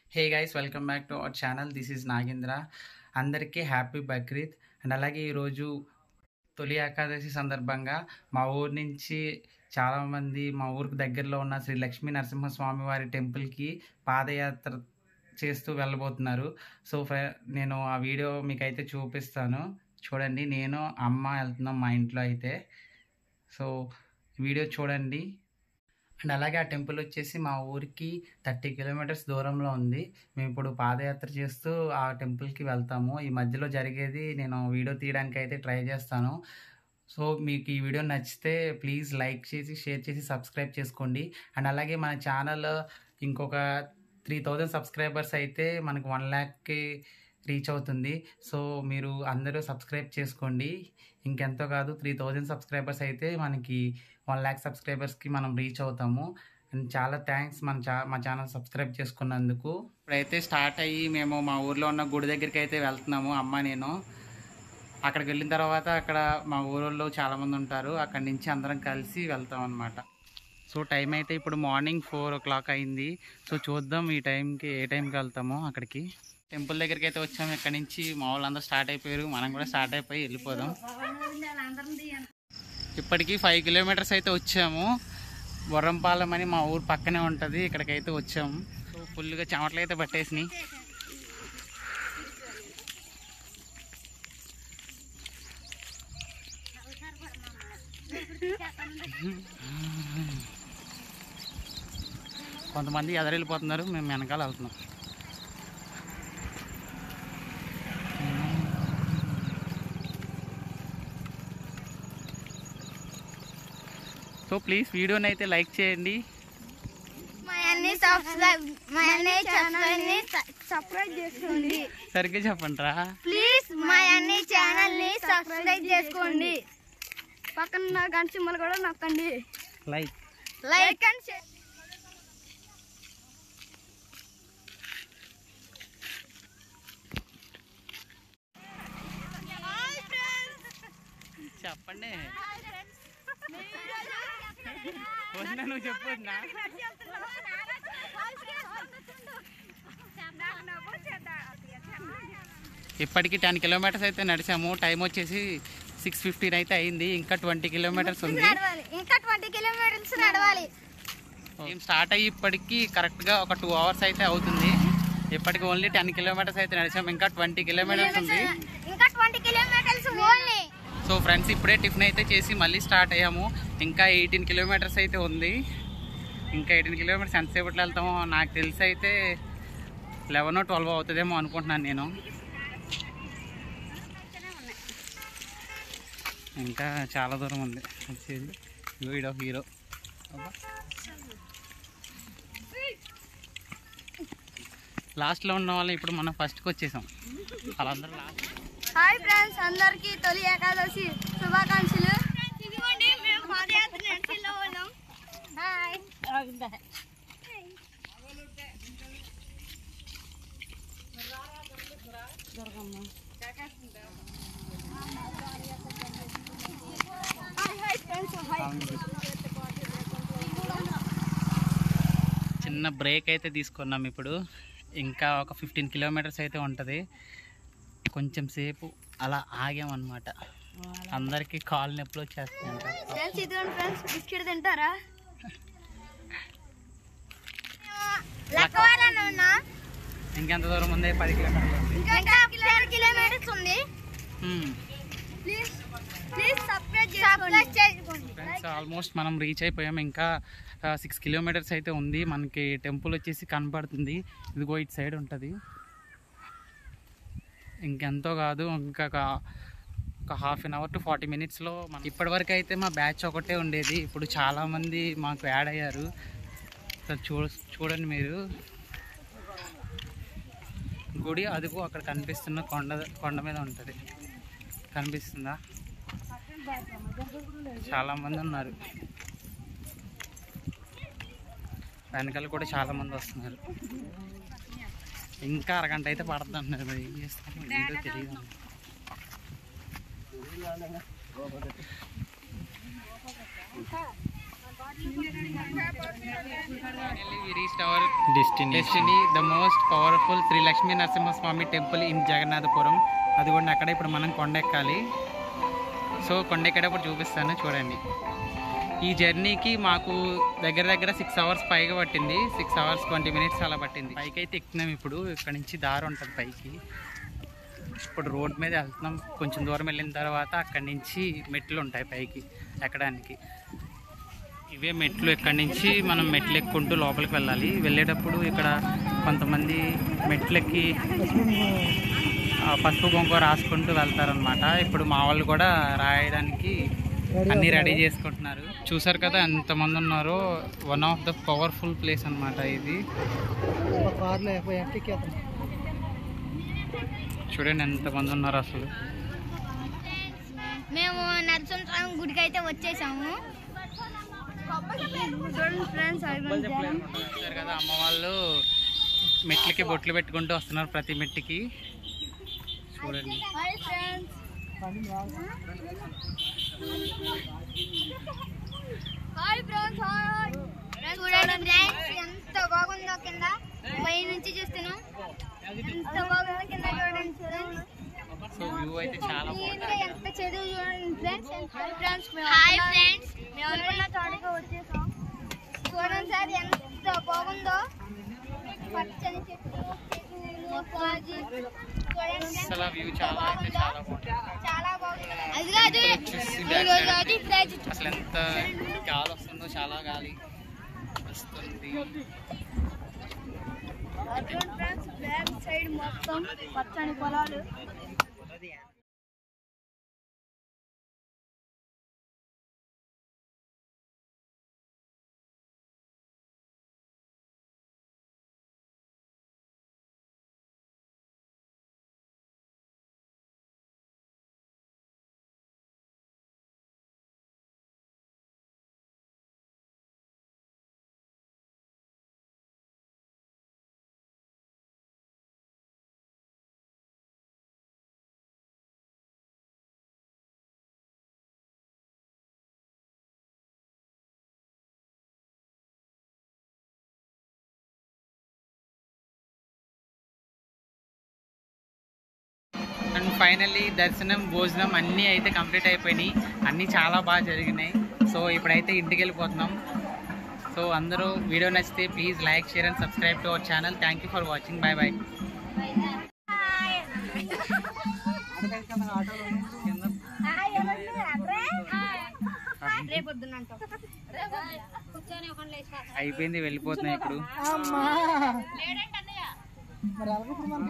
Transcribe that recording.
Hey guys welcome back to our channel this is Nagendra అందరికీ happy Bakrid and అలాగే ఈరోజు తొలి ఏకాదశి సందర్భంగా మా ఊరు నుంచి చాలామంది మా ఊరికి దగ్గరలో ఉన్న శ్రీ లక్ష్మీ నరసింహస్వామి వారి టెంపుల్కి పాదయాత్ర చేస్తూ వెళ్ళబోతున్నారు సో ఫ్రె- నేను ఆ వీడియో మీకైతే చూపిస్తాను చూడండి నేను అమ్మ వెళ్తున్నాం మా ఇంట్లో అయితే సో వీడియో చూడండి అండ్ అలాగే ఆ టెంపుల్ వచ్చేసి మా ఊరికి థర్టీ కిలోమీటర్స్ దూరంలో ఉంది మేము ఇప్పుడు పాదయాత్ర చేస్తూ ఆ టెంపుల్కి వెళ్తాము ఈ మధ్యలో జరిగేది నేను వీడియో తీయడానికి అయితే ట్రై చేస్తాను సో మీకు ఈ వీడియో నచ్చితే ప్లీజ్ లైక్ చేసి షేర్ చేసి సబ్స్క్రైబ్ చేసుకోండి అండ్ అలాగే మన ఛానల్ ఇంకొక త్రీ థౌజండ్ సబ్స్క్రైబర్స్ అయితే మనకు వన్ ల్యాక్కి రీచ్ అవుతుంది సో మీరు అందరూ సబ్స్క్రైబ్ చేసుకోండి ఇంకెంతో కాదు త్రీ థౌజండ్ సబ్స్క్రైబర్స్ అయితే మనకి వన్ ల్యాక్ సబ్స్క్రైబర్స్కి మనం రీచ్ అవుతాము అండ్ చాలా థ్యాంక్స్ మన చా మా ఛానల్ సబ్స్క్రైబ్ చేసుకున్నందుకు ఇప్పుడైతే స్టార్ట్ అయ్యి మేము మా ఊర్లో ఉన్న గుడి దగ్గరికి అయితే వెళ్తున్నాము అమ్మ నేను అక్కడికి వెళ్ళిన తర్వాత అక్కడ మా ఊళ్ళో చాలామంది ఉంటారు అక్కడి నుంచి అందరం కలిసి వెళ్తాం అనమాట సో టైం అయితే ఇప్పుడు మార్నింగ్ ఫోర్ ఓ క్లాక్ అయింది సో చూద్దాం ఈ టైంకి ఏ టైంకి వెళ్తామో అక్కడికి టెంపుల్ దగ్గరికి అయితే వచ్చాము ఇక్కడ నుంచి మా వాళ్ళందరూ స్టార్ట్ అయిపోయారు మనం కూడా స్టార్ట్ అయిపోయి వెళ్ళిపోదాం ఇప్పటికి ఫైవ్ కిలోమీటర్స్ అయితే వచ్చాము వరంపాలెం అని మా ఊరు పక్కనే ఉంటుంది ఇక్కడికైతే వచ్చాము సో ఫుల్గా చెమటలు అయితే పట్టేసినాయి కొంతమంది ఎదరెళ్ళిపోతున్నారు మేము వెనకాల వెళ్తున్నాం సో ప్లీజ్ వీడియోని అయితే లైక్ చేయండి మా అన్ని సబ్స్క్రైబ్ మా అన్ని ఛానల్ ని సబ్స్క్రైబ్ చేసుకోండి సరిగ్గా చెప్పండి రా ప్లీజ్ మా అన్ని ఛానల్ ని సబ్స్క్రైబ్ చేసుకోండి పక్కన గంట సింబల్ కూడా నొక్కండి లైక్ లైక్ అండ్ షేర్ చెప్పండి వదినా నువ్వు చెప్పు వదినా. ఇప్పటికి టెన్ కిలోమీటర్స్ అయితే నడిచాము టైం వచ్చేసి సిక్స్ ఫిఫ్టీన్ అయితే అయింది ఇంకా ట్వంటీ కిలోమీటర్స్ ఉంది నడవాలి ఇంకా ట్వంటీ కిలోమీటర్స్ నడవాలి మేము స్టార్ట్ అయ్యి ఇప్పటికి కరెక్ట్గా ఒక టూ అవర్స్ అయితే అవుతుంది ఇప్పటికి ఓన్లీ టెన్ కిలోమీటర్స్ అయితే నడిచాము ఇంకా ట్వంటీ కిలోమీటర్స్ ఉంది ఇంకా twenty kilometres only so friends ఇప్పుడే టిఫిన్ అయితే చేసి మళ్ళీ స్టార్ట్ అయ్యాము ఇంకా ఎయిటీన్ కిలోమీటర్స్ అయితే ఉంది ఇంకా ఎయిటీన్ కిలోమీటర్స్ ఎంతసేపట్లో వెళ్తామో నాకు తెలిసి అయితే లెవెన్ ట్వెల్వ్ అవుతుందేమో అనుకుంటున్నాను నేను ఇంకా చాలా దూరం ఉంది వచ్చేది వీడో హీరో లాస్ట్లో ఉన్న వాళ్ళు ఇప్పుడు మనం ఫస్ట్కి వచ్చేసాం వాళ్ళందరూ లాస్ట్ హాయ్ ఫ్రెండ్స్ అందరికి తొలి ఏకాదశి శుభాకాంక్షలు ఇదిగోండి మేము పాదయాత్ర నడిచిలో ఉన్నాం hi hi hi friends hi చిన్న బ్రేక్ అయితే తీసుకున్నాం ఇప్పుడు ఇంకా ఒక ఫిఫ్టీన్ కిలోమీటర్స్ అయితే ఉంటుంది కొంచెం సేపు అలా ఆగామన్నమాట అందరికీ కాళ్ళు నొప్పులు వచ్చేస్తాయంట ఫ్రెండ్స్ ఇదిగోండి ఫ్రెండ్స్ బిస్కెట్ తింటారా లక్కవాలని ఉన్నా ఇంకెంత దూరం ఉంది పది కిలోమీటర్లు ఉంది ఇంకా టెన్ కిలోమీటర్స్ ఉంది hmm. Please please subscribe subscribe చేసుకోండి ఫ్రెండ్స్ ఆల్మోస్ట్ మనం రీచ్ అయిపోయాం ఇంకా సిక్స్ కిలోమీటర్స్ అయితే ఉంది మనకి టెంపుల్ వచ్చేసి కనపడుతుంది ఇదిగో ఇటు సైడ్ ఉంటుంది ఇంకెంతో కాదు ఇంకా ఒక- ఒక half an hour to forty మినిట్స్లో మనం ఇప్పటివరకు అయితే మా బ్యాచ్ ఒకటే ఉండేది ఇప్పుడు చాలామంది మాకు యాడ్ అయ్యారు సో చూ చూడండి మీరు గుడి అదుగు అక్కడ కనిపిస్తున్న కొండ కొండ మీద ఉంటుంది కనిపిస్తుందా చాలా మంది ఉన్నారు వెనకాల కూడా చాలా మంది వస్తున్నారు ఇంకా అరగంట అయితే పడుతుంది అంటున్నారు మరి ఏం చేస్తాం ఏంటో తెలియదు Finally, we reached our destiny, the most powerful Shri Lakshmi Narasimhaswamy temple in Jagannathapuram అది కూడా అక్కడ ఇప్పుడు మనం కొండెక్కాలి సో కొండెక్కేటప్పుడు చూపిస్తాను చూడండి ఈ జర్నీకి మాకు దగ్గర దగ్గర సిక్స్ అవర్స్ పైగా పట్టింది సిక్స్ అవర్స్ ట్వంటీ మినిట్స్ అలా పట్టింది పైకి అయితే ఎక్కినాం ఇప్పుడు ఇక్కడ నుంచి దారి ఉంటుంది పైకి ఇప్పుడు రోడ్ మీద వెళ్తున్నాం కొంచెం దూరం వెళ్ళిన తర్వాత అక్కడి నుంచి మెట్లు ఉంటాయి పైకి ఎక్కడానికి ఇవే మెట్లు ఇక్కడి నుంచి మనం మెట్లు ఎక్కుంటూ లోపలికి వెళ్ళాలి వెళ్ళేటప్పుడు ఇక్కడ కొంతమంది మెట్లెక్కి ఆ, పసుపు కుంకుమ రాసుకుంటూ వెళ్తారనమాట ఇప్పుడు మా వాళ్ళు కూడా రాయడానికి అన్నీ రెడీ చేసుకుంటున్నారు చూసారు కదా ఎంతమంది ఉన్నారో one of the powerful place అన్నమాట ఇది చూడండి ఎంతమంది ఉన్నారు అసలు మేము నరసింహస్వామి గుడికి అయితే వచ్చేసాము చూడండి ఫ్రెండ్స్ చూసారు కదా అమ్మ వాళ్ళు మెట్లకి బొట్లు పెట్టుకుంటూ వస్తున్నారు ప్రతి మెట్టికి చూడండి hi friends hi friends hi చూడండి ఫ్రెండ్స్ ఎంత బాగుందో కింద పై నుంచి చూస్తున్నాం ఎంత బాగుందో కింద చూడండి ఫ్రెండ్స్ సో వ్యూ అయితే చాలా బాగుంది క్లీన్గా ఎంత చదువు చూడండి friends hi friends hi friends మేము అనుకున్న చోటుగా వచ్చేసాం చూడండి సార్ ఎంత బాగుందో పచ్చని చెట్లు చెట్లు కాజీ చూడండి అసలు వ్యూ చాలా అయితే చాలా బాగుంది చాలా బాగుంది అది కాదు వచ్చేసి ఈ back రోజు side అది ప్రైజ్ అసలు ఎంత గాలి వస్తుందో చాలా గాలి వస్తుంది ఫ్రెండ్స్ బ్యాక్ సైడ్ మొత్తం పచ్చని పొలాలు అండ్ ఫైనల్లీ దర్శనం భోజనం అన్నీ అయితే కంప్లీట్ అయిపోయినాయి అన్నీ చాలా బాగా జరిగినాయి సో ఇప్పుడైతే ఇంటికి వెళ్ళిపోతున్నాం సో అందరూ వీడియో నచ్చితే please like share and subscribe to our channel thank you for watching bye bye రేపు పొద్దున్న కూర్చొని ఒక అయిపోయింది వెళ్ళిపోతున్నాయి ఇప్పుడు లేడంటే అన్నయ్య